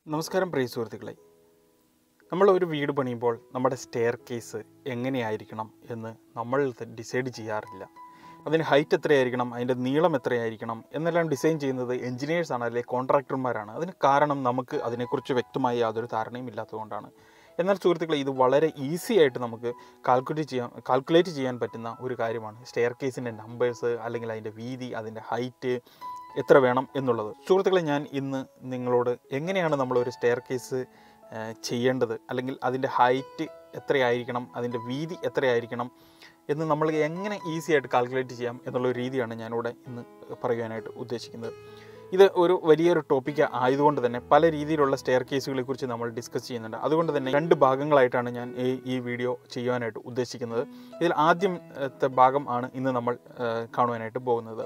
നമസ്കാരം പ്രിയ സുഹൃത്തുക്കളെ നമ്മൾ ഒരു വീട് പണിയുമ്പോൾ നമ്മുടെ സ്റ്റെയർ കേസ് എങ്ങനെയായിരിക്കണം എന്ന് നമ്മൾ ഡിസൈഡ് ചെയ്യാറില്ല അതിന് ഹൈറ്റ് എത്രയായിരിക്കണം അതിൻ്റെ നീളം എത്രയായിരിക്കണം എന്നെല്ലാം ഡിസൈൻ ചെയ്യുന്നത് എഞ്ചിനീയേഴ്സാണ് അല്ലെങ്കിൽ കോൺട്രാക്ടർമാരാണ് അതിന് കാരണം നമുക്ക് അതിനെക്കുറിച്ച് വ്യക്തമായ യാതൊരു ധാരണയും ഇല്ലാത്തതുകൊണ്ടാണ് എന്നാൽ സുഹൃത്തുക്കളെ ഇത് വളരെ ഈസി ആയിട്ട് നമുക്ക് കാൽക്കുലേറ്റ് ചെയ്യാൻ കാൽക്കുലേറ്റ് ചെയ്യാൻ പറ്റുന്ന ഒരു കാര്യമാണ് സ്റ്റെയർ കേസിൻ്റെ നമ്പേഴ്സ് അല്ലെങ്കിൽ അതിൻ്റെ വീതി അതിൻ്റെ ഹൈറ്റ് എത്ര വേണം എന്നുള്ളത് സുഹൃത്തുക്കളെ ഞാൻ ഇന്ന് നിങ്ങളോട് എങ്ങനെയാണ് നമ്മൾ ഒരു സ്റ്റെയർ കേസ് ചെയ്യേണ്ടത് അല്ലെങ്കിൽ അതിൻ്റെ ഹൈറ്റ് എത്രയായിരിക്കണം അതിൻ്റെ വീതി എത്രയായിരിക്കണം എന്ന് നമ്മൾ എങ്ങനെ ഈസി ആയിട്ട് കാൽക്കുലേറ്റ് ചെയ്യാം എന്നുള്ള ഒരു രീതിയാണ് ഞാനിവിടെ ഇന്ന് പറയുവാനായിട്ട് ഉദ്ദേശിക്കുന്നത് ഇത് ഒരു വലിയൊരു ടോപ്പിക്ക് ആയതുകൊണ്ട് തന്നെ പല രീതിയിലുള്ള സ്റ്റെയർ കേസുകളെ കുറിച്ച് നമ്മൾ ഡിസ്കസ് ചെയ്യുന്നുണ്ട് അതുകൊണ്ട് തന്നെ രണ്ട് ഭാഗങ്ങളായിട്ടാണ് ഞാൻ ഈ ഈ വീഡിയോ ചെയ്യുവാനായിട്ട് ഉദ്ദേശിക്കുന്നത് ഇതിൽ ആദ്യത്തെ ഭാഗം ആണ് ഇന്ന് നമ്മൾ ഏഹ്, കാണുവാനായിട്ട് പോകുന്നത്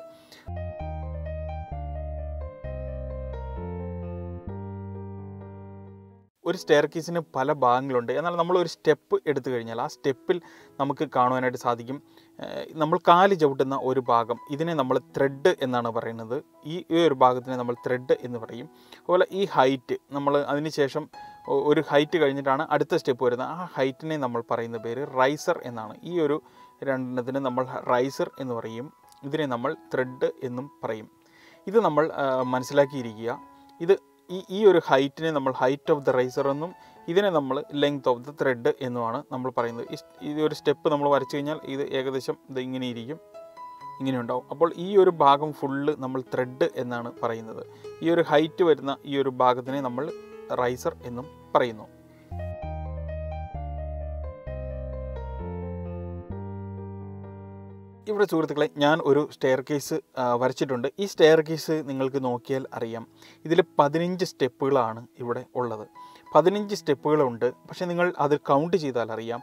ഒരു സ്റ്റെയർ കേസിന് പല ഭാഗങ്ങളുണ്ട് എന്നാൽ നമ്മൾ ഒരു സ്റ്റെപ്പ് എടുത്തു കഴിഞ്ഞാൽ ആ സ്റ്റെപ്പിൽ നമുക്ക് കാണുവാനായിട്ട് സാധിക്കും ഏഹ് നമ്മൾ കാല് ചവിട്ടുന്ന ഒരു ഭാഗം ഇതിനെ നമ്മൾ ത്രെഡ് എന്നാണ് പറയുന്നത് ഈ ഈ ഒരു ഭാഗത്തിനെ നമ്മൾ ത്രെഡ് എന്ന് പറയും അതുപോലെ ഈ ഹൈറ്റ് നമ്മൾ അതിനുശേഷം ഒ- ഒരു ഹൈറ്റ് കഴിഞ്ഞിട്ടാണ് അടുത്ത സ്റ്റെപ്പ് വരുന്നത് ആ ഹൈറ്റിനെ നമ്മൾ പറയുന്ന പേര് റൈസർ എന്നാണ് ഈ ഒരു രണ്ടെണ്ണത്തിന് നമ്മൾ റൈസർ എന്ന് പറയും ഇതിനെ നമ്മൾ ത്രെഡ് എന്നും പറയും ഇത് നമ്മൾ ആ, മനസ്സിലാക്കിയിരിക്കുക ഇത് ഈ ഈ ഒരു ഹൈറ്റിനെ നമ്മൾ ഹൈറ്റ് ഓഫ് ദ റൈസർ എന്നും ഇതിനെ നമ്മൾ ലെങ്ത് ഓഫ് ദ ത്രെഡ് എന്നുമാണ് നമ്മൾ പറയുന്നത് ഈ സ്- ഈ ഒരു സ്റ്റെപ്പ് നമ്മൾ വരച്ചു കഴിഞ്ഞാൽ ഇത് ഏകദേശം ഇത് ഇങ്ങനെ ഇരിക്കും ഇങ്ങനെ ഉണ്ടാവും അപ്പോൾ ഈ ഒരു ഭാഗം ഫുള്ള് നമ്മൾ ത്രെഡ് എന്നാണ് പറയുന്നത് ഈ ഒരു ഹൈറ്റ് വരുന്ന ഈ ഒരു ഭാഗത്തിനെ നമ്മൾ റൈസർ എന്നും പറയുന്നു ഇവിടെ സുഹൃത്തുക്കളെ ഞാൻ ഒരു സ്റ്റെയർ കേസ് വരച്ചിട്ടുണ്ട് ഈ സ്റ്റെയർ കേസ് നിങ്ങൾക്ക് നോക്കിയാൽ അറിയാം ഇതിൽ പതിനഞ്ച് സ്റ്റെപ്പുകളാണ് ഇവിടെ ഉള്ളത് പതിനഞ്ച് സ്റ്റെപ്പുകളുണ്ട് പക്ഷേ നിങ്ങൾ അത് കൗണ്ട് ചെയ്താൽ അറിയാം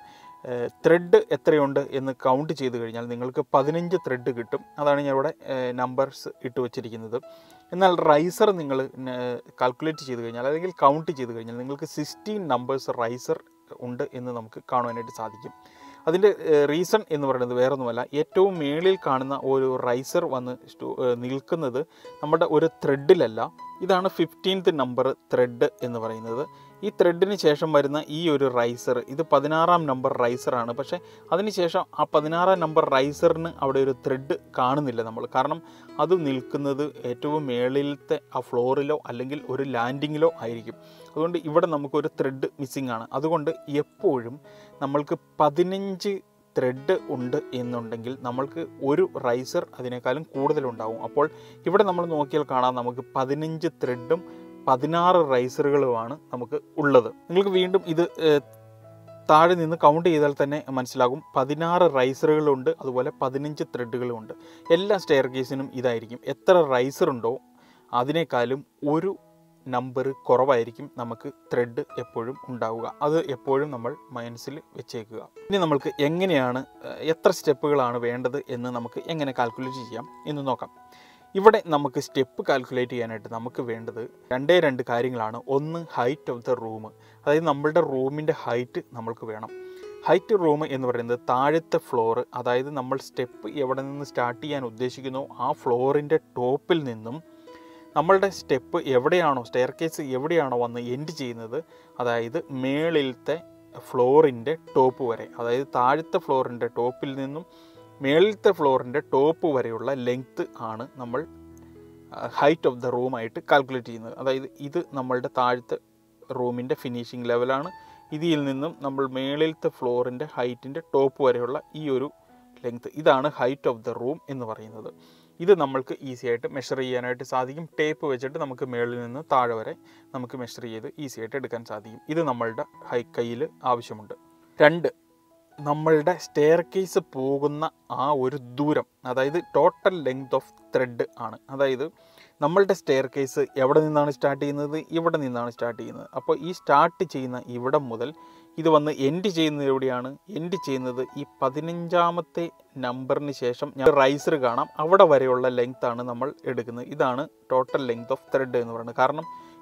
ത്രെഡ് എത്രയുണ്ട് എന്ന് കൗണ്ട് ചെയ്ത് കഴിഞ്ഞാൽ നിങ്ങൾക്ക് പതിനഞ്ച് ത്രെഡ് കിട്ടും അതാണ് ഞാൻ ഇവിടെ നമ്പേഴ്സ് ഇട്ട് വച്ചിരിക്കുന്നത് എന്നാൽ റൈസർ നിങ്ങൾ കാൽക്കുലേറ്റ് ചെയ്ത് കഴിഞ്ഞാൽ അല്ലെങ്കിൽ കൗണ്ട് ചെയ്ത് കഴിഞ്ഞാൽ നിങ്ങൾക്ക് സിക്സ്റ്റീൻ നമ്പേഴ്സ് റൈസർ ഉണ്ട് എന്ന് നമുക്ക് കാണുവാനായിട്ട് സാധിക്കും അതിൻ്റെ റീസൺ എന്ന് പറയുന്നത് വേറൊന്നുമല്ല ഏറ്റവും മേളിൽ കാണുന്ന ഒരു റൈസർ വന്ന് സ്റ്റോ- ഏഹ് നിൽക്കുന്നത് നമ്മുടെ ഒരു ത്രെഡിലല്ല ഇതാണ് ഫിഫ്റ്റീൻത്ത് നമ്പർ ത്രെഡ് എന്ന് പറയുന്നത് ഈ ത്രെഡിന് ശേഷം വരുന്ന ഈ ഒരു റൈസർ ഇത് പതിനാറാം നമ്പർ റൈസറാണ് പക്ഷേ അതിനുശേഷം ആ പതിനാറാം നമ്പർ റൈസറിന് അവിടെ ഒരു ത്രെഡ് കാണുന്നില്ല നമ്മൾ കാരണം അത് നിൽക്കുന്നത് ഏറ്റവും മേളിലത്തെ ആ ഫ്ലോറിലോ അല്ലെങ്കിൽ ഒരു ലാൻഡിങ്ങിലോ ആയിരിക്കും അതുകൊണ്ട് ഇവിടെ നമുക്കൊരു ത്രെഡ് മിസ്സിംഗ് ആണ് അതുകൊണ്ട് എപ്പോഴും നമ്മൾക്ക് പതിനഞ്ച് ത്രെഡ് ഉണ്ട് എന്നുണ്ടെങ്കിൽ നമ്മൾക്ക് ഒരു റൈസർ അതിനേക്കാളും കൂടുതലുണ്ടാവും അപ്പോൾ ഇവിടെ നമ്മൾ നോക്കിയാൽ കാണാം നമുക്ക് പതിനഞ്ച് ത്രെഡും പതിനാറ് റൈസറുകളുമാണ് നമുക്ക് ഉള്ളത് നിങ്ങൾക്ക് വീണ്ടും ഇത് ഏഹ്, താഴെ നിന്ന് കൗണ്ട് ചെയ്താൽ തന്നെ മനസ്സിലാകും പതിനാറ് റൈസറുകളുണ്ട് അതുപോലെ പതിനഞ്ച് ത്രെഡുകളുമുണ്ട് എല്ലാ സ്റ്റെയർ കേസിനും ഇതായിരിക്കും എത്ര റൈസർ ഉണ്ടോ അതിനേക്കാളും ഒരു നമ്പർ കുറവായിരിക്കും നമുക്ക് ത്രെഡ് എപ്പോഴും ഉണ്ടാവുക അത് എപ്പോഴും നമ്മൾ മനസ്സിൽ വെച്ചേക്കുക ഇനി നമ്മൾക്ക് എങ്ങനെയാണ് ഏഹ്, എത്ര സ്റ്റെപ്പുകളാണ് വേണ്ടത് എന്ന് നമുക്ക് എങ്ങനെ കാൽക്കുലേറ്റ് ചെയ്യാം എന്ന് നോക്കാം ഇവിടെ നമുക്ക് സ്റ്റെപ്പ് കാൽക്കുലേറ്റ് ചെയ്യാനായിട്ട് നമുക്ക് വേണ്ടത് രണ്ടേ രണ്ട് കാര്യങ്ങളാണ് ഒന്ന് ഹൈറ്റ് ഓഫ് ദ റൂം അതായത് നമ്മളുടെ റൂമിൻ്റെ ഹൈറ്റ് നമ്മൾക്ക് വേണം ഹൈറ്റ് റൂം എന്ന് പറയുന്നത് താഴത്തെ ഫ്ലോർ അതായത് നമ്മൾ സ്റ്റെപ്പ് എവിടെ നിന്ന് സ്റ്റാർട്ട് ചെയ്യാൻ ഉദ്ദേശിക്കുന്നോ ആ ഫ്ലോറിൻ്റെ ടോപ്പിൽ നിന്നും നമ്മളുടെ സ്റ്റെപ്പ് എവിടെയാണോ സ്റ്റെയർ കേസ് എവിടെയാണോ വന്ന് എൻഡ് ചെയ്യുന്നത് അതായത് മേളിലത്തെ ഫ്ലോറിൻ്റെ ടോപ്പ് വരെ അതായത് താഴത്തെ ഫ്ലോറിൻ്റെ ടോപ്പിൽ നിന്നും മേളിലത്തെ ഫ്ലോറിൻ്റെ ടോപ്പ് വരെയുള്ള ലെങ്ത്ത് ആണ് നമ്മൾ ഹൈറ്റ് ഓഫ് ദ റൂമായിട്ട് കാൽക്കുലേറ്റ് ചെയ്യുന്നത് അതായത് ഇത് നമ്മളുടെ താഴത്തെ റൂമിൻ്റെ ഫിനിഷിംഗ് ലെവലാണ് ഇതിൽ നിന്നും നമ്മൾ മേളിലത്തെ ഫ്ലോറിൻ്റെ ഹൈറ്റിൻ്റെ ടോപ്പ് വരെയുള്ള ഈ ഒരു ലെങ്ത്ത് ഇതാണ് ഹൈറ്റ് ഓഫ് ദ റൂം എന്ന് പറയുന്നത് ഇത് നമ്മൾക്ക് ഈസി ആയിട്ട് മെഷർ ചെയ്യാനായിട്ട് സാധിക്കും ടേപ്പ് വെച്ചിട്ട് നമുക്ക് മേളിൽ നിന്ന് താഴെ വരെ നമുക്ക് മെഷർ ചെയ്ത് ഈസി ആയിട്ട് എടുക്കാൻ സാധിക്കും ഇത് നമ്മളുടെ ഹൈ കയ്യിൽ ആവശ്യമുണ്ട് രണ്ട് നമ്മളുടെ സ്റ്റെയർ കേസ് പോകുന്ന ആ ഒരു ദൂരം അതായത് ടോട്ടൽ ലെങ്ത് ഓഫ് ത്രെഡ് ആണ് അതായത് നമ്മളുടെ സ്റ്റെയർ കേസ് എവിടെ നിന്നാണ് സ്റ്റാർട്ട് ചെയ്യുന്നത് ഇവിടെ നിന്നാണ് സ്റ്റാർട്ട് ചെയ്യുന്നത് അപ്പോൾ ഈ സ്റ്റാർട്ട് ചെയ്യുന്ന ഇവിടം മുതൽ ഇത് വന്ന് എൻഡ് ചെയ്യുന്നത് എവിടെയാണ് എൻഡ് ചെയ്യുന്നത് ഈ പതിനഞ്ചാമത്തെ നമ്പറിന് ശേഷം ഞാൻ റൈസർ കാണാം അവിടെ വരെയുള്ള ലെങ്ത് ആണ് നമ്മൾ എടുക്കുന്നത് ഇതാണ് ടോട്ടൽ ലെങ്ത് ഓഫ് ത്രെഡ് എന്ന് പറയുന്നത് കാരണം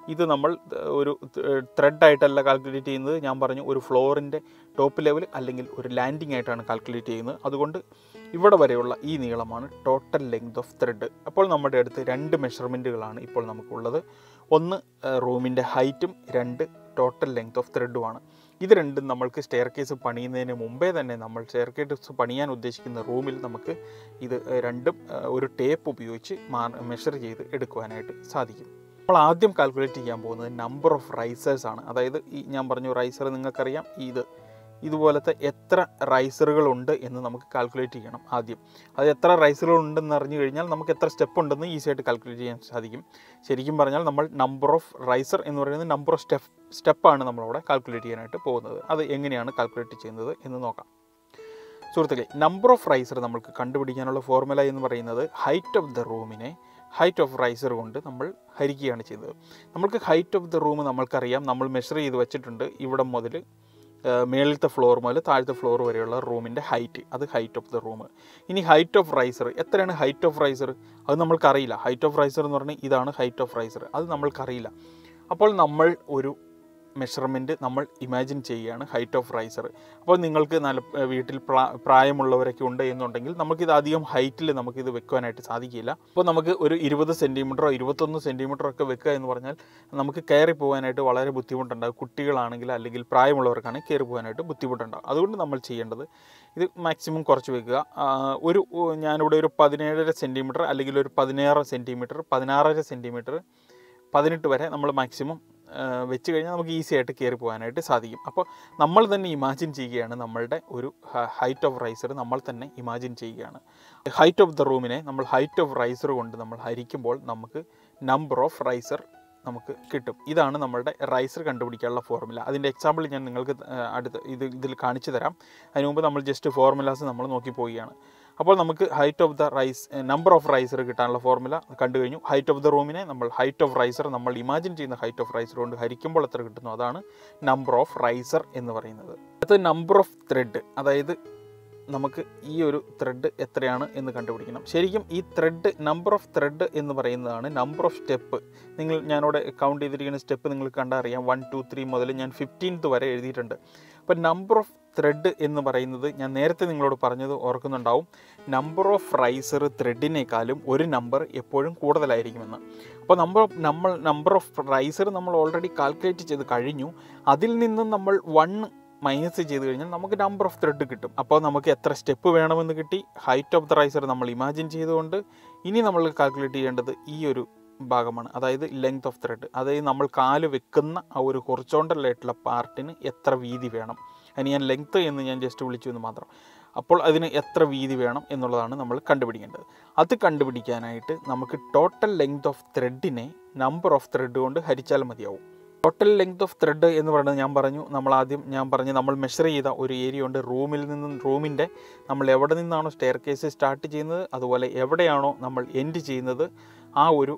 ഇത് നമ്മൾ ഏഹ്, ഒരു ത്രെഡായിട്ടല്ല കാൽക്കുലേറ്റ് ചെയ്യുന്നത് ഞാൻ പറഞ്ഞു ഒരു ഫ്ലോറിൻ്റെ ടോപ്പ് ലെവൽ അല്ലെങ്കിൽ ഒരു ലാൻഡിംഗ് ആയിട്ടാണ് കാൽക്കുലേറ്റ് ചെയ്യുന്നത് അതുകൊണ്ട് ഇവിടെ വരെയുള്ള ഈ നീളമാണ് ടോട്ടൽ ലെങ്ത് ഓഫ് ത്രെഡ് അപ്പോൾ നമ്മുടെ അടുത്ത് രണ്ട് മെഷർമെൻറ്റുകളാണ് ഇപ്പോൾ നമുക്കുള്ളത് ഒന്ന് റൂമിൻ്റെ ഹൈറ്റും രണ്ട് ടോട്ടൽ ലെങ്ത് ഓഫ് ത്രെഡുമാണ് ഇത് രണ്ടും നമ്മൾക്ക് സ്റ്റെയർ കേസ് പണിയുന്നതിന് മുമ്പേ തന്നെ നമ്മൾ സ്റ്റെയർ കേസ് പണിയാൻ ഉദ്ദേശിക്കുന്ന റൂമിൽ നമുക്ക് ഇത് ഏഹ്, രണ്ടും ഏഹ്, ഒരു ടേപ്പ് ഉപയോഗിച്ച് മെഷർ ചെയ്ത് എടുക്കുവാനായിട്ട് സാധിക്കും നമ്മൾ ആദ്യം കാൽക്കുലേറ്റ് ചെയ്യാൻ പോകുന്നത് നമ്പർ ഓഫ് റൈസേഴ്സ് ആണ് അതായത് ഈ ഞാൻ പറഞ്ഞു റൈസർ നിങ്ങൾക്കറിയാം ഇത് ഇതുപോലത്തെ എത്ര റൈസറുകൾ ഉണ്ട് എന്ന് നമുക്ക് കാൽക്കുലേറ്റ് ചെയ്യണം ആദ്യം അത് എത്ര റൈസറുകൾ ഉണ്ടെന്ന് അറിഞ്ഞു കഴിഞ്ഞാൽ നമുക്ക് എത്ര സ്റ്റെപ്പ് ഉണ്ടെന്ന് ഈസി ആയിട്ട് കാൽക്കുലേറ്റ് ചെയ്യാൻ സാധിക്കും ശരിക്കും പറഞ്ഞാൽ നമ്മൾ നമ്പർ ഓഫ് റൈസർ എന്ന് പറയുന്നത് നമ്പർ ഓഫ് സ്റ്റെപ്പ് സ്റ്റെപ്പാണ് നമ്മളവിടെ കാൽക്കുലേറ്റ് ചെയ്യാനായിട്ട് പോകുന്നത് അത് എങ്ങനെയാണ് കാൽക്കുലേറ്റ് ചെയ്യുന്നത് എന്ന് നോക്കാം സുഹൃത്തുക്കളെ നമ്പർ ഓഫ് റൈസർ നമുക്ക് കണ്ടുപിടിക്കാനുള്ള ഫോർമുല എന്ന് പറയുന്നത് ഹൈറ്റ് ഓഫ് ദ റൂമിനെ ഹൈറ്റ് ഓഫ് റൈസർ കൊണ്ട് നമ്മൾ ഹരിക്കുകയാണ് ചെയ്തത് നമ്മൾക്ക് ഹൈറ്റ് ഓഫ് ദ റൂം നമ്മൾക്കറിയാം നമ്മൾ മെഷർ ചെയ്ത് വെച്ചിട്ടുണ്ട് ഇവിടെ മുതൽ മേളിലത്തെ ഫ്ലോർ മുതൽ താഴത്തെ ഫ്ലോർ വരെയുള്ള റൂമിൻ്റെ ഹൈറ്റ് അത് ഹൈറ്റ് ഓഫ് ദ റൂം ഇനി ഹൈറ്റ് ഓഫ് റൈസർ എത്രയാണ് ഹൈറ്റ് ഓഫ് റൈസർ അത് നമ്മൾക്കറിയില്ല ഹൈറ്റ് ഓഫ് റൈസർ എന്ന് പറഞ്ഞാൽ ഇതാണ് ഹൈറ്റ് ഓഫ് റൈസർ അത് നമ്മൾക്കറിയില്ല അപ്പോൾ നമ്മൾ ഒരു മെഷർമെൻറ്റ് നമ്മൾ ഇമാജിൻ ചെയ്യുകയാണ് ഹൈറ്റ് ഓഫ് റൈസർ അപ്പോൾ നിങ്ങൾക്ക് നല്ല ഏഹ് വീട്ടിൽ പ്രാ- പ്രായമുള്ളവരൊക്കെ ഉണ്ട് എന്നുണ്ടെങ്കിൽ നമുക്കിത് അധികം ഹൈറ്റിൽ നമുക്കിത് വെക്കുവാനായിട്ട് സാധിക്കില്ല അപ്പോൾ നമുക്ക് ഒരു ഇരുപത് സെൻറ്റിമീറ്ററോ ഇരുപത്തൊന്ന് സെൻറ്റിമീറ്ററോ ഒക്കെ വെക്കുക എന്ന് പറഞ്ഞാൽ നമുക്ക് കയറി പോകാനായിട്ട് വളരെ ബുദ്ധിമുട്ടുണ്ടാകും കുട്ടികളാണെങ്കിൽ അല്ലെങ്കിൽ പ്രായമുള്ളവർക്കാണെങ്കിൽ കയറി പോകാനായിട്ട് ബുദ്ധിമുട്ടുണ്ടാകും അതുകൊണ്ട് നമ്മൾ ചെയ്യേണ്ടത് ഇത് മാക്സിമം കുറച്ച് വെക്കുക ആ, ഒരു ഉ, ഞാനിവിടെ ഒരു പതിനേഴര സെൻറ്റിമീറ്റർ അല്ലെങ്കിൽ ഒരു പതിനാറ് സെൻറ്റിമീറ്റർ പതിനാറര സെൻറ്റിമീറ്റർ പതിനെട്ട് വരെ നമ്മൾ മാക്സിമം വെച്ച് കഴിഞ്ഞാൽ നമുക്ക് ഈസി ആയിട്ട് കയറി പോകാനായിട്ട് സാധിക്കും അപ്പോൾ നമ്മൾ തന്നെ ഇമാജിൻ ചെയ്യുകയാണ് നമ്മളുടെ ഒരു ഹൈറ്റ് ഓഫ് റൈസർ നമ്മൾ തന്നെ ഇമാജിൻ ചെയ്യുകയാണ് ഹൈറ്റ് ഓഫ് ദ റൂമിനെ നമ്മൾ ഹൈറ്റ് ഓഫ് റൈസർ കൊണ്ട് നമ്മൾ ഹരിക്കുമ്പോൾ നമുക്ക് നമ്പർ ഓഫ് റൈസർ നമുക്ക് കിട്ടും ഇതാണ് നമ്മളുടെ റൈസർ കണ്ടുപിടിക്കാനുള്ള ഫോർമുല അതിൻ്റെ എക്സാമ്പിൾ ഞാൻ നിങ്ങൾക്ക് ആ, അടുത്ത് ഇത് ഇതിൽ കാണിച്ചു തരാം അതിന് മുമ്പ് നമ്മൾ ജസ്റ്റ് ഫോർമുലാസ് നമ്മൾ നോക്കി പോവുകയാണ് അപ്പോൾ നമുക്ക് height of the rise number of riser കിട്ടാനുള്ള ഫോർമുല കണ്ടു കഴിഞ്ഞു ഹൈറ്റ് ഓഫ് ദ റൂമിനെ നമ്മൾ ഹൈറ്റ് ഓഫ് റൈസർ നമ്മൾ ഇമാജിൻ ചെയ്യുന്ന ഹൈറ്റ് ഓഫ് റൈസർ കൊണ്ട് ഹരിക്കുമ്പോൾ എത്ര കിട്ടുന്നു അതാണ് നമ്പർ ഓഫ് റൈസർ എന്ന് പറയുന്നത് അടുത്ത നമ്പർ ഓഫ് ത്രെഡ് അതായത് നമുക്ക് ഈ ഒരു ത്രെഡ് എത്രയാണ് എന്ന് കണ്ടുപിടിക്കണം ശരിക്കും ഈ ത്രെഡ് നമ്പർ ഓഫ് ത്രെഡ് എന്ന് പറയുന്നതാണ് നമ്പർ ഓഫ് സ്റ്റെപ്പ് നിങ്ങൾ ഞാനിവിടെ കൗണ്ട് ചെയ്തിരിക്കുന്ന സ്റ്റെപ്പ് നിങ്ങൾക്ക് കണ്ടാൽ അറിയാം വൺ ടു ത്രീ മുതൽ ഞാൻ ഫിഫ്റ്റീൻത്ത് വരെ എഴുതിയിട്ടുണ്ട് അപ്പോൾ നമ്പർ ഓഫ് ത്രെഡ് എന്ന് പറയുന്നത് ഞാൻ നേരത്തെ നിങ്ങളോട് പറഞ്ഞത് ഓർക്കുന്നുണ്ടാവും നമ്പർ ഓഫ് റൈസർ ത്രെഡിനേക്കാളും ഒരു നമ്പർ എപ്പോഴും കൂടുതലായിരിക്കുമെന്ന് അപ്പോൾ നമ്പർ ഓഫ് നമ്മൾ നമ്പർ ഓഫ് റൈസർ നമ്മൾ ഓൾറെഡി കാൽക്കുലേറ്റ് ചെയ്ത് കഴിഞ്ഞു അതിൽ നിന്നും നമ്മൾ വൺ മൈനസ് ചെയ്ത് കഴിഞ്ഞാൽ നമുക്ക് നമ്പർ ഓഫ് ത്രെഡ് കിട്ടും അപ്പോൾ നമുക്ക് എത്ര സ്റ്റെപ്പ് വേണമെന്ന് കിട്ടി ഹൈറ്റ് ഓഫ് ദ റൈസർ നമ്മൾ ഇമാജിൻ ചെയ്തുകൊണ്ട് ഇനി നമ്മൾ കാൽക്കുലേറ്റ് ചെയ്യേണ്ടത് ഈ ഒരു ഭാഗമാണ് അതായത് ലെങ്ത് ഓഫ് ത്രെഡ് അതായത് നമ്മൾ കാല് വെക്കുന്ന ആ ഒരു ഹൊറിച്ചോണ്ടലായിട്ടുള്ള പാർട്ടിന് എത്ര വീതി വേണം അതിന് ഞാൻ ലെങ്ത്ത് എന്ന് ഞാൻ ജസ്റ്റ് വിളിച്ചു എന്ന് മാത്രം അപ്പോൾ അതിന് എത്ര വീതി വേണം എന്നുള്ളതാണ് നമ്മൾ കണ്ടുപിടിക്കേണ്ടത് അത് കണ്ടുപിടിക്കാനായിട്ട് നമുക്ക് ടോട്ടൽ ലെങ്ത് ഓഫ് ത്രെഡിനെ നമ്പർ ഓഫ് ത്രെഡ് കൊണ്ട് ഹരിച്ചാൽ മതിയാവും ടോട്ടൽ ലെങ്ത് ഓഫ് ത്രെഡ് എന്ന് പറയുന്നത് ഞാൻ പറഞ്ഞു നമ്മൾ ആദ്യം ഞാൻ പറഞ്ഞു നമ്മൾ മെഷർ ചെയ്ത ഒരു ഏരിയ ഉണ്ട് റൂമിൽ നിന്നും റൂമിൻ്റെ നമ്മൾ എവിടെ നിന്നാണോ സ്റ്റെയർ കേസ് സ്റ്റാർട്ട് ചെയ്യുന്നത് അതുപോലെ എവിടെയാണോ നമ്മൾ എൻഡ് ചെയ്യുന്നത് ആ ഒരു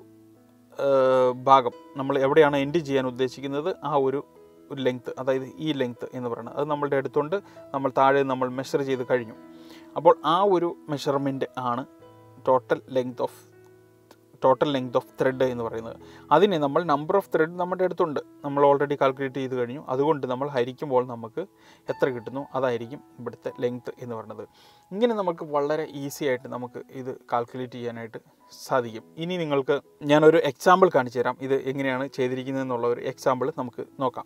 ഏഹ്, ഭാഗം നമ്മൾ എവിടെയാണ് എൻഡ് ചെയ്യാൻ ഉദ്ദേശിക്കുന്നത് ആ ഒരു ഒരു ലെങ്ത്ത് അതായത് ഈ ലെങ്ത്ത് എന്ന് പറയുന്നത് അത് നമ്മളുടെ അടുത്തുണ്ട് നമ്മൾ താഴെ നമ്മൾ മെഷർ ചെയ്ത് കഴിഞ്ഞു അപ്പോൾ ആ ഒരു മെഷർമെൻറ്റ് ആണ് total length of total length of thread എന്ന് പറയുന്നത് അതിനെ നമ്മൾ നമ്പർ ഓഫ് ത്രെഡ് നമ്മുടെ അടുത്തുണ്ട് നമ്മൾ ഓൾറെഡി കാൽക്കുലേറ്റ് ചെയ്ത് കഴിഞ്ഞു അതുകൊണ്ട് നമ്മൾ ഹരിക്കുമ്പോൾ നമുക്ക് എത്ര കിട്ടുന്നു അതായിരിക്കും ഇവിടുത്തെ ലെങ്ത് എന്ന് പറയുന്നത് ഇങ്ങനെ നമുക്ക് വളരെ ഈസി ആയിട്ട് നമുക്ക് ഇത് കാൽക്കുലേറ്റ് ചെയ്യാനായിട്ട് സാധിക്കും ഇനി നിങ്ങൾക്ക് ഞാനൊരു എക്സാമ്പിൾ കാണിച്ചു തരാം ഇത് എങ്ങനെയാണ് ചെയ്തിരിക്കുന്നത് എന്നുള്ള ഒരു എക്സാമ്പിൾ നമുക്ക് നോക്കാം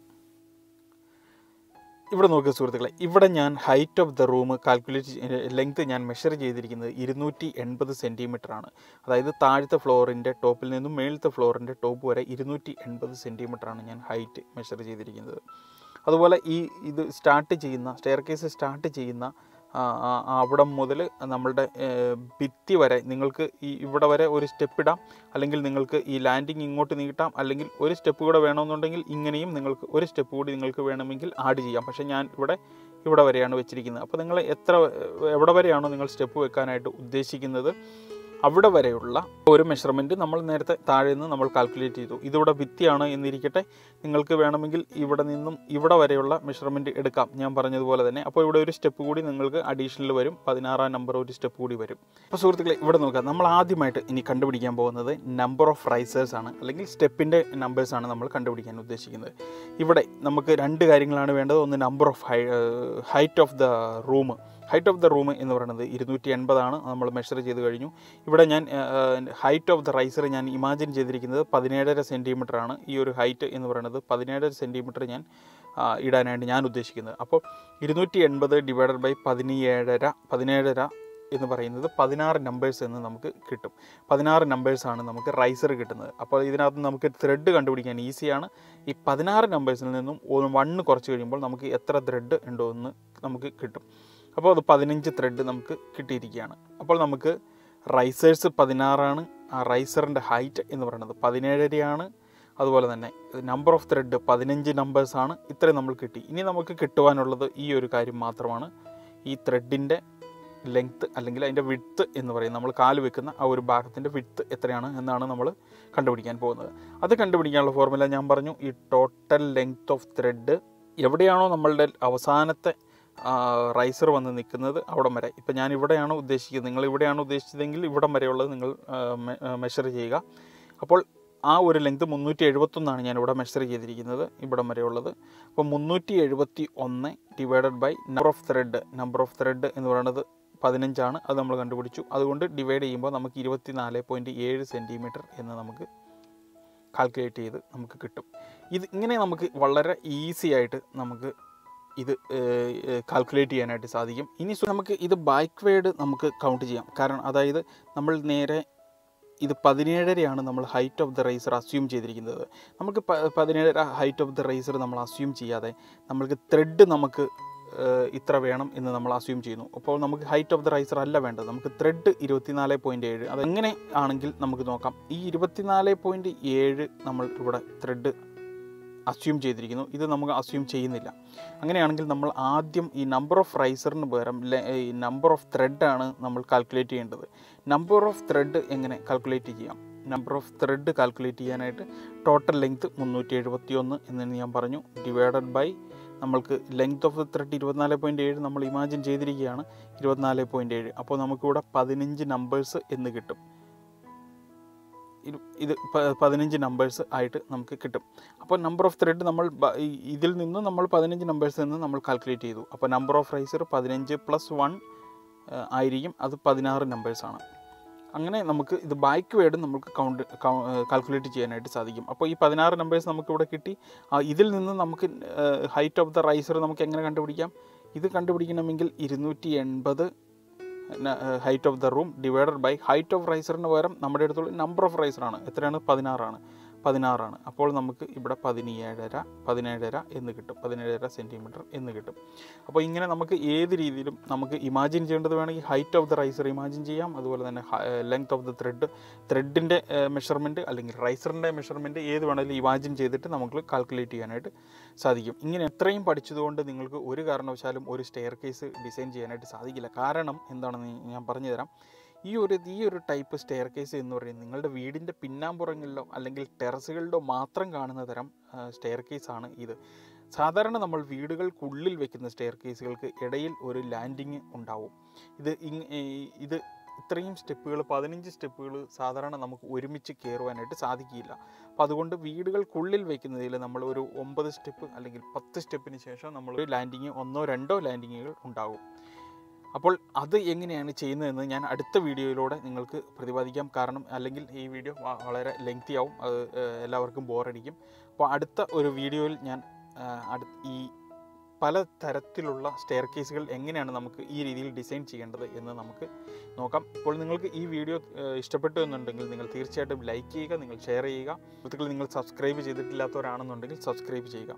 ഇവിടെ നോക്കുക സുഹൃത്തുക്കളെ ഇവിടെ ഞാൻ height of the room calculate length ഞാൻ മെഷർ ചെയ്തിരിക്കുന്നത് ഇരുന്നൂറ്റി എൺപത് സെൻറ്റിമീറ്റർ ആണ് അതായത് താഴത്തെ ഫ്ലോറിൻ്റെ ടോപ്പിൽ നിന്നും മേളത്തെ ഫ്ലോറിൻ്റെ ടോപ്പ് വരെ ഇരുന്നൂറ്റി എൺപത് സെൻറ്റിമീറ്റർ ആണ് ഞാൻ ഹൈറ്റ് മെഷർ ചെയ്തിരിക്കുന്നത് അതുപോലെ ഈ ഇത് സ്റ്റാർട്ട് ചെയ്യുന്ന സ്റ്റെയർ കേസ് സ്റ്റാർട്ട് ചെയ്യുന്ന ആ, ആ, ആ അവിടം മുതൽ നമ്മളുടെ ഏഹ്, ഭിത്തി വരെ നിങ്ങൾക്ക് ഈ ഇവിടെ വരെ ഒരു സ്റ്റെപ്പ് ഇടാം അല്ലെങ്കിൽ നിങ്ങൾക്ക് ഈ ലാൻഡിങ് ഇങ്ങോട്ട് നീട്ടാം അല്ലെങ്കിൽ ഒരു സ്റ്റെപ്പ് കൂടെ വേണമെന്നുണ്ടെങ്കിൽ ഇങ്ങനെയും നിങ്ങൾക്ക് ഒരു സ്റ്റെപ്പ് കൂടി നിങ്ങൾക്ക് വേണമെങ്കിൽ ആഡ് ചെയ്യാം പക്ഷേ ഞാൻ ഇവിടെ ഇവിടെ വരെയാണ് വെച്ചിരിക്കുന്നത് അപ്പോൾ നിങ്ങൾ എത്ര എവിടെ വരെയാണോ നിങ്ങൾ സ്റ്റെപ്പ് വെക്കാനായിട്ട് ഉദ്ദേശിക്കുന്നത് അവിടെ വരെയുള്ള ഒരു മെഷർമെൻറ്റ് നമ്മൾ നേരത്തെ താഴെ നിന്ന് നമ്മൾ കാൽക്കുലേറ്റ് ചെയ്തു ഇതിവിടെ ഭിത്തിയാണ് എന്നിരിക്കട്ടെ നിങ്ങൾക്ക് വേണമെങ്കിൽ ഇവിടെ നിന്നും ഇവിടെ വരെയുള്ള മെഷർമെൻറ്റ് എടുക്കാം ഞാൻ പറഞ്ഞതുപോലെ തന്നെ അപ്പോൾ ഇവിടെ ഒരു സ്റ്റെപ്പ് കൂടി നിങ്ങൾക്ക് അഡീഷണൽ വരും പതിനാറാം നമ്പർ ഒരു സ്റ്റെപ്പ് കൂടി വരും അപ്പോൾ സുഹൃത്തുക്കളെ ഇവിടെ നോക്കാം നമ്മൾ ആദ്യമായിട്ട് ഇനി കണ്ടുപിടിക്കാൻ പോകുന്നത് നമ്പർ ഓഫ് റൈസേഴ്സ് ആണ് അല്ലെങ്കിൽ സ്റ്റെപ്പിൻ്റെ നമ്പേഴ്സാണ് നമ്മൾ കണ്ടുപിടിക്കാൻ ഉദ്ദേശിക്കുന്നത് ഇവിടെ നമുക്ക് രണ്ട് കാര്യങ്ങളാണ് വേണ്ടത് ഒന്ന് number of high height of the room height of the room എന്ന് പറയുന്നത് ഇരുന്നൂറ്റി എൺപതാണ് നമ്മൾ മെഷർ ചെയ്ത് കഴിഞ്ഞു ഇവിടെ ഞാൻ ഹൈറ്റ് ഓഫ് ദ റൈസർ ഞാൻ ഇമാജിൻ ചെയ്തിരിക്കുന്നത് പതിനേഴര സെൻറ്റിമീറ്റർ ആണ് ഈ ഒരു ഹൈറ്റ് എന്ന് പറയുന്നത് പതിനേഴര സെൻറ്റിമീറ്റർ ഞാൻ ആ, ഇടാനായിട്ട് ഞാൻ ഉദ്ദേശിക്കുന്നത് അപ്പോൾ ഇരുന്നൂറ്റി എൺപത് ഡിവൈഡഡ് ബൈ പതിനേഴര പതിനേഴര എന്ന് പറയുന്നത് പതിനാറ് നമ്പേഴ്സ് എന്ന് നമുക്ക് കിട്ടും പതിനാറ് നമ്പേഴ്സാണ് നമുക്ക് റൈസർ കിട്ടുന്നത് അപ്പോൾ ഇതിനകത്ത് നമുക്ക് ത്രെഡ് കണ്ടുപിടിക്കാൻ ഈസിയാണ് ഈ പതിനാറ് നമ്പേഴ്സിൽ നിന്നും വണ്ണ് കുറച്ച് കഴിയുമ്പോൾ നമുക്ക് എത്ര ത്രെഡ് ഉണ്ടോ എന്ന് നമുക്ക് കിട്ടും അപ്പോൾ അത് പതിനഞ്ച് ത്രെഡ് നമുക്ക് കിട്ടിയിരിക്കുകയാണ് അപ്പോൾ നമുക്ക് റൈസേഴ്സ് പതിനാറാണ് ആ റൈസറിൻ്റെ ഹൈറ്റ് എന്ന് പറയുന്നത് പതിനേഴരയാണ് അതുപോലെ തന്നെ നമ്പർ ഓഫ് ത്രെഡ് പതിനഞ്ച് നമ്പേഴ്സാണ് ഇത്രയും നമ്മൾ കിട്ടി ഇനി നമുക്ക് കിട്ടുവാനുള്ളത് ഈ ഒരു കാര്യം മാത്രമാണ് ഈ ത്രെഡിൻ്റെ ലെങ്ത്ത് അല്ലെങ്കിൽ അതിൻ്റെ വിട്ത്ത് എന്ന് പറയും നമ്മൾ കാല് വെക്കുന്ന ആ ഒരു ഭാഗത്തിൻ്റെ വിട്ത്ത് എത്രയാണ് എന്നാണ് നമ്മൾ കണ്ടുപിടിക്കാൻ പോകുന്നത് അത് കണ്ടുപിടിക്കാനുള്ള ഫോർമുല ഞാൻ പറഞ്ഞു ഈ ടോട്ടൽ ലെങ്ത് ഓഫ് ത്രെഡ് എവിടെയാണോ നമ്മളുടെ അവസാനത്തെ റൈസർ വന്ന് നിൽക്കുന്നത് അവിടം വരെ ഇപ്പം ഞാൻ ഇവിടെയാണ് ഉദ്ദേശിക്കുന്നത് നിങ്ങൾ ഇവിടെയാണ് ഉദ്ദേശിച്ചതെങ്കിൽ ഇവിടം വരെയുള്ളത് നിങ്ങൾ മെഷർ ചെയ്യുക അപ്പോൾ ആ ഒരു ലെങ്ത് മുന്നൂറ്റി എഴുപത്തൊന്നാണ് ഞാൻ ഇവിടെ മെഷർ ചെയ്തിരിക്കുന്നത് ഇവിടം വരെയുള്ളത് അപ്പോൾ മുന്നൂറ്റി എഴുപത്തി ഒന്ന് divided by number of thread number of thread എന്ന് പറയുന്നത് പതിനഞ്ചാണ് അത് നമ്മൾ കണ്ടുപിടിച്ചു അതുകൊണ്ട് ഡിവൈഡ് ചെയ്യുമ്പോൾ നമുക്ക് ഇരുപത്തി നാല് പോയിൻറ്റ് ഏഴ് സെൻറ്റിമീറ്റർ എന്ന് നമുക്ക് കാൽക്കുലേറ്റ് ചെയ്ത് നമുക്ക് കിട്ടും ഇത് ഇങ്ങനെ നമുക്ക് വളരെ ഈസി ആയിട്ട് നമുക്ക് ഇത് കാൽക്കുലേറ്റ് ചെയ്യാനായിട്ട് സാധിക്കും ഇനി സു- നമുക്ക് ഇത് ബാക്ക്വേഡ് നമുക്ക് കൗണ്ട് ചെയ്യാം കാരണം അതായത് നമ്മൾ നേരെ ഇത് പതിനേഴരയാണ് നമ്മൾ height of the riser assume ചെയ്തിരിക്കുന്നത് നമുക്ക് പ- പതിനേഴര ഹൈറ്റ് ഓഫ് ദ റൈസർ നമ്മൾ അസ്യൂം ചെയ്യാതെ നമ്മൾക്ക് ത്രെഡ് നമുക്ക് ഏഹ്, ഇത്ര വേണം എന്ന് നമ്മൾ അസ്യൂം ചെയ്യുന്നു അപ്പോൾ നമുക്ക് ഹൈറ്റ് ഓഫ് ദ റൈസർ അല്ല വേണ്ടത് നമുക്ക് ത്രെഡ് ഇരുപത്തിനാല് പോയിൻറ്റ് ഏഴ് അത് എങ്ങനെ ആണെങ്കിൽ നമുക്ക് നോക്കാം ഈ ഇരുപത്തിനാല് പോയിൻറ്റ് ഏഴ് നമ്മൾ ഇവിടെ ത്രെഡ് അസ്യൂം ചെയ്തിരിക്കുന്നു ഇത് നമുക്ക് അസ്യൂം ചെയ്യുന്നില്ല അങ്ങനെയാണെങ്കിൽ നമ്മൾ ആദ്യം ഈ നമ്പർ ഓഫ് റൈസറിന് പകരം ലെ- ഈ നമ്പർ ഓഫ് ത്രെഡാണ് നമ്മൾ കാൽക്കുലേറ്റ് ചെയ്യേണ്ടത് നമ്പർ ഓഫ് ത്രെഡ് എങ്ങനെ കാൽക്കുലേറ്റ് ചെയ്യാം നമ്പർ ഓഫ് ത്രെഡ് കാൽക്കുലേറ്റ് ചെയ്യാനായിട്ട് ടോട്ടൽ ലെങ്ത് മുന്നൂറ്റി എഴുപത്തി ഒന്ന് എന്ന് ഞാൻ പറഞ്ഞു ഡിവൈഡഡ് ബൈ നമ്മൾക്ക് ലെങ്ത് ഓഫ് ദ ത്രെഡ് ഇരുപത്തിനാല് പോയിൻറ്റ് ഏഴ് നമ്മൾ ഇമാജിൻ ചെയ്തിരിക്കുകയാണ് ഇരുപത്തിനാല് പോയിൻറ്റ് ഏഴ് അപ്പോൾ നമുക്കിവിടെ പതിനഞ്ച് നമ്പേഴ്സ് എന്ന് കിട്ടും ഇരു- ഇത് പ- പതിനഞ്ച് നമ്പേഴ്സ് ആയിട്ട് നമുക്ക് കിട്ടും അപ്പോൾ നമ്പർ ഓഫ് ത്രെഡ് നമ്മൾ ബ- ഈ- ഇതിൽ നിന്ന് നമ്മൾ പതിനഞ്ച് നമ്പേഴ്സ് നിന്ന് നമ്മൾ കാൽക്കുലേറ്റ് ചെയ്തു അപ്പോൾ നമ്പർ ഓഫ് റൈസർ പതിനഞ്ച് പ്ലസ് വൺ ആയിരിക്കും അത് പതിനാറ് നമ്പേഴ്സാണ് അങ്ങനെ നമുക്ക് ഇത് ബാക്ക് വേർഡ് നമുക്ക് കൗണ്ട് കാൽക്കുലേറ്റ് ചെയ്യാനായിട്ട് സാധിക്കും അപ്പോൾ ഈ പതിനാറ് നമ്പേഴ്സ് നമുക്ക് ഇവിടെ കിട്ടി ആ, ഇതിൽ നിന്ന് നമുക്ക് ഹൈറ്റ് ഓഫ് ദ റൈസർ നമുക്ക് എങ്ങനെ കണ്ടുപിടിക്കാം ഇത് കണ്ടുപിടിക്കണമെങ്കിൽ ഇരുന്നൂറ്റി എൺപത് height of the room divided by height of റൈസറിന് പകരം നമ്മുടെ അടുത്തുള്ള നമ്പർ ഓഫ് റൈസറാണ് എത്രയാണ് പതിനാറാണ് പതിനാറാണ് അപ്പോൾ നമുക്ക് ഇവിടെ പതിനേഴര പതിനേഴര എന്ന് കിട്ടും പതിനേഴര സെൻറ്റിമീറ്റർ എന്ന് കിട്ടും അപ്പോൾ ഇങ്ങനെ നമുക്ക് ഏത് രീതിയിലും നമുക്ക് ഇമാജിൻ ചെയ്യേണ്ടത് വേണമെങ്കിൽ height of the riser imagine ചെയ്യാം അതുപോലെ തന്നെ ലെങ്ത് ഓഫ് ദ ത്രെഡ് ത്രെഡിൻ്റെ മെഷർമെൻറ്റ് അല്ലെങ്കിൽ റൈസറിൻ്റെ മെഷർമെൻറ്റ് ഏത് വേണമെങ്കിലും ഇമാജിൻ ചെയ്തിട്ട് നമുക്ക് കാൽക്കുലേറ്റ് ചെയ്യാനായിട്ട് സാധിക്കും ഇങ്ങനെ എത്രയും പഠിച്ചതുകൊണ്ട് നിങ്ങൾക്ക് ഒരു കാരണവശാലും ഒരു സ്റ്റെയർ കേസ് ഡിസൈൻ ചെയ്യാനായിട്ട് സാധിക്കില്ല കാരണം എന്താണെന്ന് ഞാൻ പറഞ്ഞു തരാം ഈ ഒരു ഈ ഒരു ടൈപ്പ് സ്റ്റെയർ കേസ് എന്ന് പറയുന്നത് നിങ്ങളുടെ വീടിൻ്റെ പിന്നാമ്പുറങ്ങളിലോ അല്ലെങ്കിൽ ടെറസുകളിലോ മാത്രം കാണുന്ന തരം സ്റ്റെയർ കേസാണ് ഇത് സാധാരണ നമ്മൾ വീടുകൾക്കുള്ളിൽ വെക്കുന്ന സ്റ്റെയർ കേസുകൾക്ക് ഇടയിൽ ഒരു ലാൻഡിങ് ഉണ്ടാവും ഇത് ഇങ് ഈ- ഇത് ഇത്രയും സ്റ്റെപ്പുകൾ പതിനഞ്ച് സ്റ്റെപ്പുകൾ സാധാരണ നമുക്ക് ഒരുമിച്ച് കയറുവാനായിട്ട് സാധിക്കില്ല അപ്പോൾ അതുകൊണ്ട് വീടുകൾക്കുള്ളിൽ വെക്കുന്നതിൽ നമ്മൾ ഒരു ഒമ്പത് സ്റ്റെപ്പ് അല്ലെങ്കിൽ പത്ത് സ്റ്റെപ്പിന് ശേഷം നമ്മൾ ഒരു ലാൻഡിങ് ഒന്നോ രണ്ടോ ലാൻഡിങ്ങുകൾ ഉണ്ടാകും അപ്പോൾ അത് എങ്ങനെയാണ് ചെയ്യുന്നതെന്ന് ഞാൻ അടുത്ത വീഡിയോയിലൂടെ നിങ്ങൾക്ക് പ്രതിപാദിക്കാം കാരണം അല്ലെങ്കിൽ ഈ വീഡിയോ വ- വളരെ ലെങ്തി ആവും അത് ഏഹ്, എല്ലാവർക്കും ബോറടിക്കും അപ്പോൾ അടുത്ത ഒരു വീഡിയോയിൽ ഞാൻ ആഹ്, അടു ഈ പല തരത്തിലുള്ള സ്റ്റെയർ കേസുകൾ എങ്ങനെയാണ് നമുക്ക് ഈ രീതിയിൽ ഡിസൈൻ ചെയ്യേണ്ടത് എന്ന് നമുക്ക് നോക്കാം ഇപ്പോൾ നിങ്ങൾക്ക് ഈ വീഡിയോ ഏഹ്, ഇഷ്ടപ്പെട്ടു എന്നുണ്ടെങ്കിൽ നിങ്ങൾ തീർച്ചയായിട്ടും ലൈക്ക് ചെയ്യുക നിങ്ങൾ ഷെയർ ചെയ്യുക സുഹൃത്തുക്കൾ നിങ്ങൾ സബ്സ്ക്രൈബ് ചെയ്തിട്ടില്ലാത്തവരാണെന്നുണ്ടെങ്കിൽ സബ്സ്ക്രൈബ് ചെയ്യുക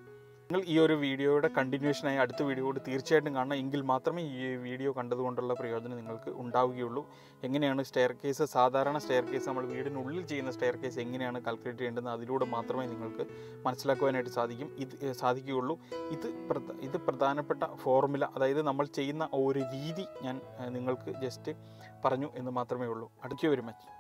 നിങ്ങൾ ഈ ഒരു വീഡിയോയുടെ കണ്ടിന്യൂഷനായി അടുത്ത വീഡിയോ കൂടി തീർച്ചയായിട്ടും കാണണം എങ്കിൽ മാത്രമേ ഈ വീഡിയോ കണ്ടതുകൊണ്ടുള്ള പ്രയോജനം നിങ്ങൾക്ക് ഉണ്ടാവുകയുള്ളൂ എങ്ങനെയാണ് സ്റ്റെയർ കേസ് സാധാരണ സ്റ്റെയർ കേസ് നമ്മൾ വീടിനുള്ളിൽ ചെയ്യുന്ന സ്റ്റെയർ കേസ് എങ്ങനെയാണ് കാൽക്കുലേറ്റ് ചെയ്യേണ്ടത് അതിലൂടെ മാത്രമേ നിങ്ങൾക്ക് മനസ്സിലാക്കുവാനായിട്ട് സാധിക്കും ഇത് ഏഹ്, സാധിക്കുകയുള്ളൂ ഇത് പ്രധ- ഇത് പ്രധാനപ്പെട്ട ഫോർമുല അതായത് നമ്മൾ ചെയ്യുന്ന ഒരു രീതി ഞാൻ ഏഹ്, നിങ്ങൾക്ക് ജസ്റ്റ് പറഞ്ഞു എന്ന് മാത്രമേ ഉള്ളൂ അടുക്കി ഒരു മച്ച്